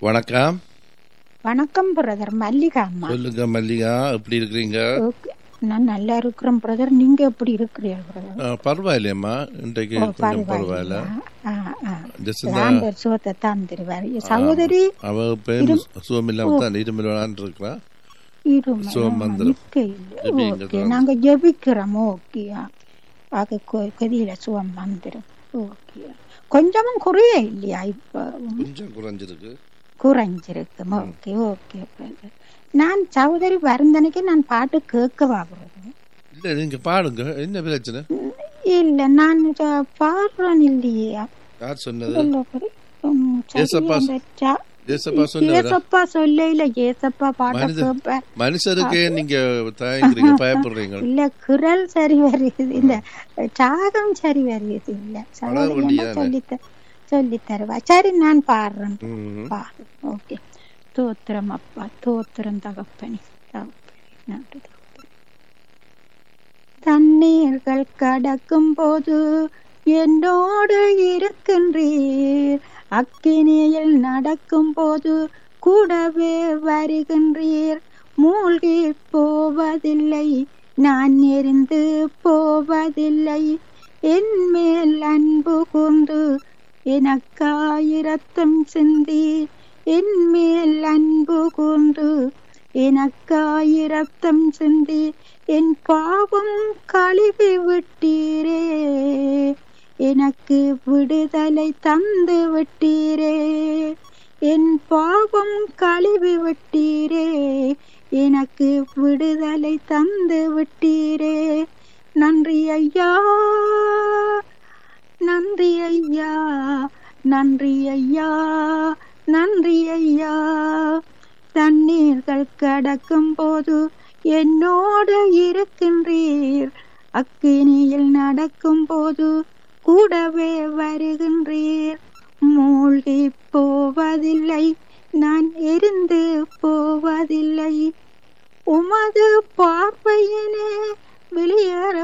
வணக்கம் வணக்கம் பிரதர் மல்லிகா அம்மா சொல்லுங்க மல்லிகா எப்படி இருக்கிறீங்க ஓகே நான் நல்லா இருக்கிறேன் பிரதர் நீங்க எப்படி இருக்கிறீர்கள் பிரதர் ஆ, பரவாயில்லையம்மா இன்றைக்கு ஓ, கொஞ்சம் பரவாயில்ல ஆ, ஆ. Just இந்த ஆண்டவர் சுகத்தை தந்துருவார் சகோதரி அவ பேர் சுகம் இல்லாம தான் இருமல் விளாண்டு இருக்கிறா இருமை. சுகம் வந்துரும். நிக்க இல்ல. ஜெபிங்க ஓகே நாங்க ஜெபிக்கிறோம் ஓகே அது கதியில சுகம் வந்துடும் ஓகே கொஞ்சமும் குறைய இல்லையா இப்ப கொஞ்சம் குறைஞ்சிருக்கு குறைஞ்சிருக்கு ஓகே ஓகே பிரதர் நான் சகோதரி வருந்தனைக்கு நான் பாட்டு கேட்கவா பிரதர் இல்ல நீங்க பாடுங்க என்ன பிரச்சனை இல்ல நான் இத பாடுறேன் இல்லையா யார் சொன்னது இல்ல பிரதர். உம், சரி, ஏசப்பா அந்த ச- ஏசப்பா சொன்னதா ஏசப்பா சொல்ல இல்ல ஏசப்பா பாட்ட மனித- கேட்பேன் மனுஷருக்கே நீங்க தயங்குறீங்க பயப்படுறீங்க இல்ல குரல் சரி வருது இல்ல ராகம் சரி வருது இல்ல சகோதரி என்ன வேண்டியதானே? சொல்லி சொல்லி தருவா சரி நான் பாடுறேன் ம். பாடு ஓகே தோத்திரம் அப்பா தோத்திரம் தகப்பனி தகப்பனி நன்றி தகப்பனே. தண்ணீர்கள் கடக்கும் போது என்னோடு இருக்கின்றீர் அக்கினியில் நடக்கும் போது கூடவே வருகின்றீர் மூழ்கி போவதில்லை நான் எரிந்து போவதில்லை என் மேல் அன்பு கூர்ந்து எனக்காயிரத்தம் சிந்தி என் மேல் அன்பு கூர்ந்து எனக்காயிரத்தம் சிந்தி என் பாவம் கழுவி விட்டீரே எனக்கு விடுதலை தந்து விட்டீரே என் பாவம் கழுவி விட்டீரே எனக்கு விடுதலை தந்து விட்டீரே நன்றி ஐயா நன்றி ஐயா நன்றி ஐயா நன்றி ஐயா தண்ணீர்கள் கடக்கும் போது என்னோடு இருக்கின்றீர் அக்கினியில் நடக்கும் போது கூடவே வருகின்றீர் மூழ்கி போவதில்லை நான் எரிந்து போவதில்லை உமது பார்வையினே வெளியேற